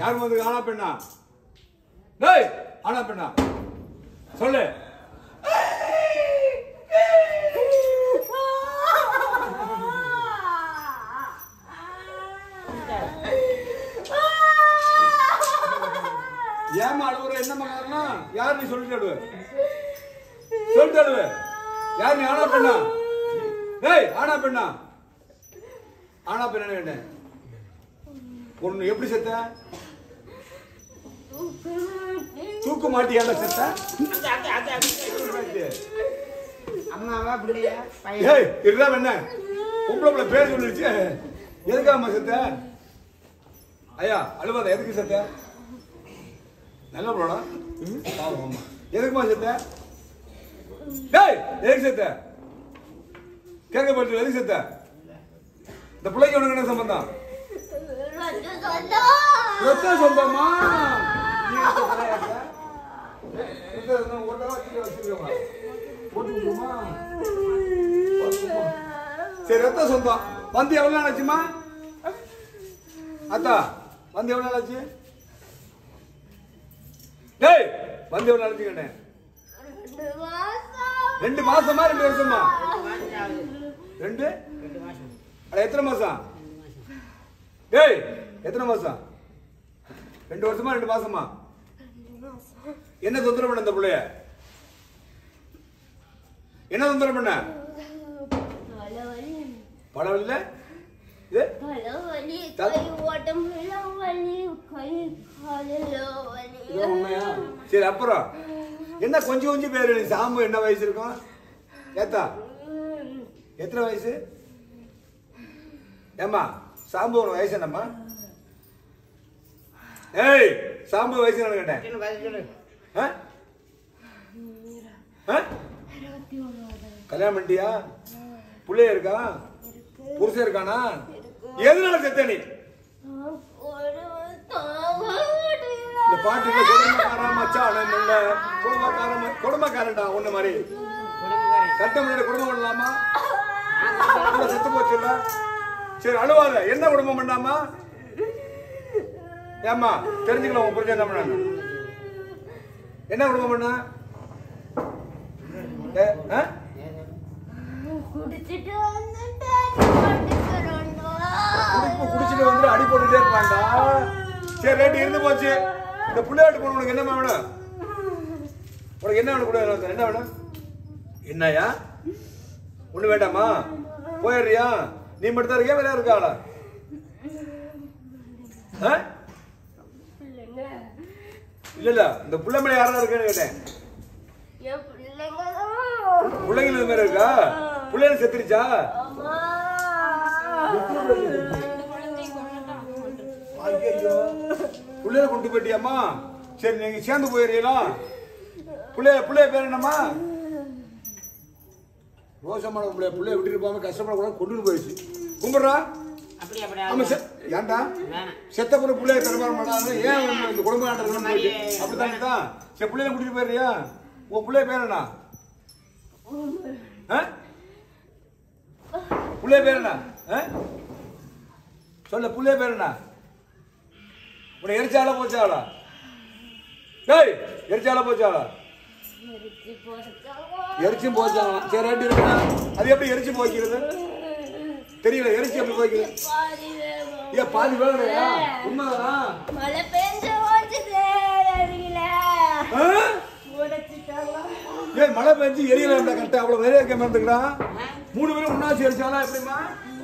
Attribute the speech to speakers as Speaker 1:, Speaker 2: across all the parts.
Speaker 1: யார் வந்து ஆனா பெண்ணா டேய் ஆனா பெண்ணா சொல்லு ஏமா அழுவுற என்னம்மா காரணம் யார் நீ சொல்லிட்டு அழுவ சொல்லிட்டு அழுவ யார் நீ ஆனா பெண்ணா டேய் ஆனா பெண்ணா ஆனா பெண்ணா கேட்டேன் பொண்ணு எப்படி செத்த தூக்க மாட்டியால செத்த
Speaker 2: அம்மாவா பிள்ளையா பையன்
Speaker 1: ஏய் இதுதான் என்ன பொம்பளை பிள்ளை பேர் சொல்லிடுச்சு எதுக்காம செத்த ஐயா அழுவாத எதுக்கு செத்த நல்ல பிள்ளடா பாவம் ஆமா எதுக்குமா செத்த டேய் எதுக்கு செத்த கேட்க பட்டு எதுக்கு செத்த இந்த பிள்ளைக்கு உனக்கு என்ன சம்பந்தம் ரத்த சொந்தமா நீ இருக்க தலையாட்ட? ரத்த சொந்தம் ஓட்டவா கீழே வச்சிருக்கவா? போட்டு விட்டுருமா? சரி ரத்த சொந்தம் வந்து எவ்வளவு நாள் ஆச்சுமா அத்தா வந்து எவ்வளவு நாள் ஆச்சு டேய் வந்து எவ்வளவு நாள் ஆச்சு கேட்டேன் ரெண்டு மாசமா ரெண்டு வருஷமா ரெண்டு
Speaker 2: ரெண்டு மாசம்
Speaker 1: அட எத்தனை மாசம் டேய் எத்தனை மாசம் ரெண்டு வருஷமா ரெண்டு மாசமா என்ன தொந்தரவு பண்ண இந்த பிள்ளைய என்ன தொந்தரவு பண்ண பல வழியில இது இதுதான் உண்மையா சரி அப்புறம் என்ன கொஞ்சம் கொஞ்சம் பேர் நீ சாம்பு என்ன வயசு இருக்கும் ஏத்தா எத்தனை வயசு ஏம்மா சாம்பு உனக்கு வயசு என்னம்மா ஏய் சாம்பு வயசு என்ன கேட்டேன்
Speaker 2: என்ன பதில் சொல்லு
Speaker 1: ஆ? ஆ? கல்யாணம் பண்ணிட்டியா புள்ளைய இருக்கா புருஷன் இருக்கானா எதனால செத்த நீ இந்த பாட்டுல குடும்பக்காரன் மச்சான் இல்ல குடும்பக்காரன் குடும்பக்காரன்டா உன்ன மாதிரி
Speaker 2: குடும்பக்காரன்
Speaker 1: கட்ட முன்னாடி குடும்பம் பண்ணலாமா புள்ள செத்து போச்சு இல்ல சரி அழுவாத என்ன குடும்பம் பண்ணாமா ஏம்மா தெரிஞ்சுக்கலாம் உன் புரிஞ்ச என்ன பண்ணாங்க என்ன குடும்பம் பண்ண ஏ, ஆ?
Speaker 3: குடிச்சிட்டு வந்துட்டேன் படுக்கிறோண்டா.
Speaker 1: குடிப்பு குடிச்சிட்டு வந்து அடி போட்டுட்டே இருப்பான்டா சரி ரேட்டு இருந்து போச்சு இந்த புள்ளையாட்டு போன உனக்கு என்ன வேணும் உனக்கு என்ன வேணும் கூட என்ன வேணும் என்னய்யா ஒண்ணு வேண்டாமா போயிடுறியா நீ மட்டும் தான் இருக்கியா வேற இருக்கா ஆளா ஆ?
Speaker 3: பிள்ளைங்க
Speaker 1: இல்ல இல்ல இந்த புள்ள மேல யாரா இருக்குன்னு கேட்டேன்
Speaker 3: என் பிள்ளைங்க தான்.
Speaker 1: பிள்ளைங்க இந்த மாதிரி இருக்கா பிள்ளைங்க செத்துருச்சா
Speaker 3: அம்மா.
Speaker 1: ஐயோ பிள்ளைய கொண்டு போயிட்டியாம்மா சரி நீங்க சேர்ந்து போயிடுறீங்களா பிள்ளைய பிள்ளைய பேர் என்னம்மா ரோசமான பிள்ளைய பிள்ளைய விட்டுட்டு போகாம கஷ்டப்படக்கூடாது கொண்டு போயிடுச்சு கும்பிடுறா
Speaker 2: அப்படி அப்படி
Speaker 1: ஆமா செ- ஏன்டா
Speaker 2: வேணாம்
Speaker 1: செத்த பிள்ளை பிள்ளைய தருமானம் பண்ணாத ஏன் வந்து இந்த குடும்ப ஆட்டம் போயிட்டு அப்படித்தானே தான் சரி பிள்ளைய கூட்டிட்டு போயிடுறியா உன் பிள்ளைய பேர் என்ன ஆ? பிள்ளைய பேர் என்ன ஆ? சொல்ல பிள்ளைய பேர் என்ன உன்னை எரிச்சாலா போச்சாளா டேய் எரிச்சாலா போச்சாளா
Speaker 3: எரிச்சு போட்டாங்க.
Speaker 1: எரிச்சும் போச்சாங்களா சரி ரைட்டு இருக்குண்ணா அது எப்படி எரிச்சு போய்க்கிறது தெரியல எரிச்சு எப்படி போய்க்கிறது
Speaker 3: பாதி வேகம்.
Speaker 1: ஏன் பாதி வேலையா உண்மைதானா
Speaker 3: மழை பெஞ்சு ஓடுது அருகில.
Speaker 1: ஆ?
Speaker 3: உடைச்சிட்டாங்க.
Speaker 1: ஏய் மழை பெஞ்சு எரியல இந்த கட்டை அவ்வளவு வேலையா இருக்க மாட்டேங்கிறான் மூணு பேரும் ஒண்ணா சேர்ச்சாலா எப்படிமா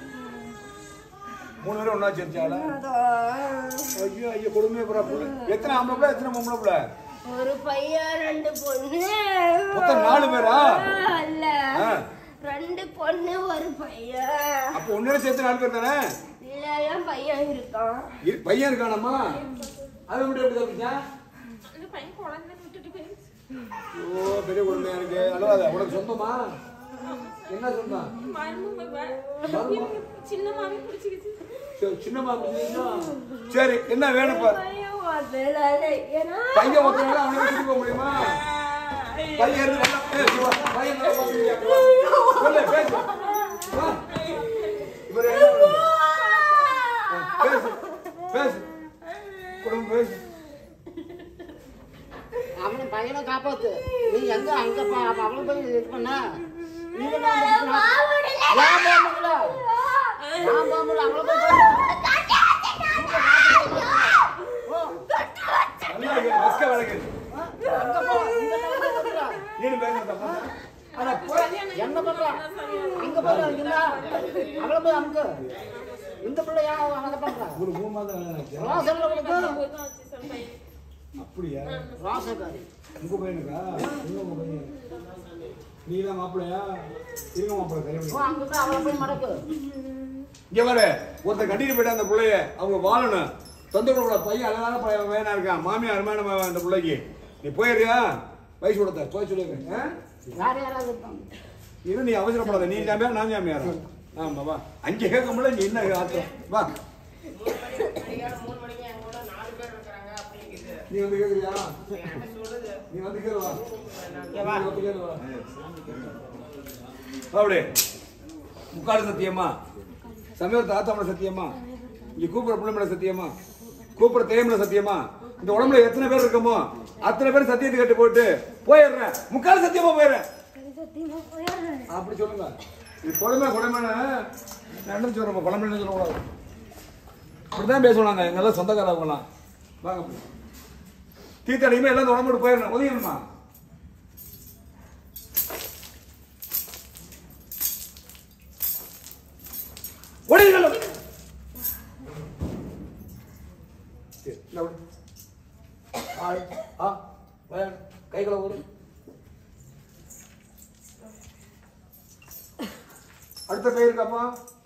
Speaker 1: மூணு பேரும் ஒண்ணா சேர்ச்சாலா ஐயோ ஐயோ கொடுமையா போறா புள்ள எத்தனை ஆம்பளை பிள்ளை எத்தனை பொம்பளை பிள்ளை
Speaker 3: ஒரு பையன் ரெண்டு பொண்ணு
Speaker 1: மொத்தம் நாலு பேரா?
Speaker 3: அல்ல
Speaker 1: ஆ.
Speaker 3: ரெண்டு பொண்ணு ஒரு பையன்
Speaker 1: அப்போ ஒன்னோட சேர்த்து நாலு பேர் தானே
Speaker 3: இல்ல என் பையன் இருக்கான்
Speaker 1: இரு- பையன் இருக்கானம்மா அது மட்டும் எப்படி தப்பிச்சா
Speaker 4: அந்த பையன் குழந்தை விட்டுட்டு போயிடுச்சு
Speaker 1: ஓ பெரிய கொடுமையா இருக்கு அழுவாத உனக்கு சொந்தமா என்ன சொந்தம்
Speaker 4: மருமக வே-
Speaker 1: மருமக?
Speaker 4: சின்ன மாமி பிடிச்சிக்கிச்சு
Speaker 1: சரி, சின்னம்மா பிடிச்சிருச்சா? சரி என்ன வேணும் இப்ப
Speaker 3: பையன் வரல ஏன்னா
Speaker 1: பையன் ஒருத்தனால அவனை கூட்டிட்டு போக முடியுமா பையன் இருந்து நல்லா பேசு, வா. பையன் நல்லா பாத்துக்கிறியா? வா. சொல்லு, பேசு. வா. இவரு என்ன பண்ணுது? ஆ, பேசு, பேசு. குடும்பம் பேசு.
Speaker 2: அங்க பா- அப்ப அவளுக்கு போய் இது பண்ண நீங்க என்ன பண்ணிட்டு ஏன் போக முடியல ஏன் போக முடியல அவளை போய் ஓ
Speaker 1: நல்லா இருக்கு பஸ்க வழக்கு
Speaker 2: அங்க போ இங்க என்ன பண்ற?
Speaker 1: நீனு பேசுறதா
Speaker 2: அட போய் என்ன பண்ற அங்க போய் இருந்தா அவளை போய் அமுக்கு இந்த பிள்ளை ஏன் அதை பண்ற
Speaker 1: ஒரு மூணு மாதம் வேலை நினைச்சேன்
Speaker 2: ரோசன்ல கொடுத்து
Speaker 1: அப்படியா
Speaker 2: ரோசக்காரி
Speaker 1: உங்க பையனுக்கா உங்க உங்க பையன் நீ தான் மாப்பிள்ளையா இருங்க மாப்பிள்ளை
Speaker 2: ஓ
Speaker 1: கல்யாணம்
Speaker 2: அங்க போய் அவளை போய் மடக்கு
Speaker 1: இங்க பாரு ஒருத்தர் கட்டிட்டு போயிட்டா அந்த பிள்ளைய அவங்க வாழணும் தொந்தரவு பையன் அழகான பையன் பையனா இருக்கான் மாமியார் அருமையான அந்த பிள்ளைக்கு நீ போயிருக்கியா வயசு கொடுத்த போய் சொல்லிருக்க
Speaker 2: வேற யாராவது இருப்பாங்க
Speaker 1: இரு நீ அவசரப்படாத நீ ஜாமியார் நான் ஜாமியாரா ஆமா வா அங்கே கேட்க முடியல நீ என்ன ஆத்திரம் வா நீ வந்து கேக்குறியா நீ வந்து கேளு வா நீ வந்து கேளு வா அப்படி முக்காடு சத்தியமா சமயத்து ஆத்தாமல சத்தியமா இங்க கூப்பிடுற பிள்ளைமல சத்தியமா கூப்பிடுற தேயமல சத்தியமா இந்த உடம்புல எத்தனை பேர் இருக்கமோ அத்தனை பேர் சத்தியத்தை கட்டு போட்டு போயிடுறேன் முக்கால் சத்தியமா போயிடுறேன்
Speaker 3: சத்தியமா போயிடுறேன்
Speaker 1: அப்படி சொல்லுங்க இது கொடுமை கொடுமைன்னு நடந்து சொல்றோம் பழமொழி சொல்லக்கூடாது அப்படிதான் பேசுவாங்க எங்கெல்லாம் சொந்தக்காரவங்களாம் வாங்க அப்படி. தீத்தடியுமே எல்லாம் உடம்பு போயிடணும் ஒதுங்கணுமா ஒடிகளும் கைகளை ஒரு அடுத்த கை இருக்காப்பா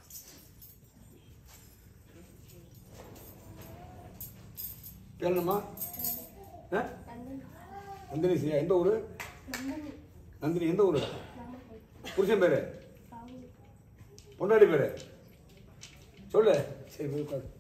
Speaker 1: பேர் என்னம்மா ஆ? நந்தினி சியா எந்த ஊரு நந்தினி எந்த ஊரு புருஷன் பேரு பொண்டாடி பேரு சொல்லு சரி போய் உட்காரு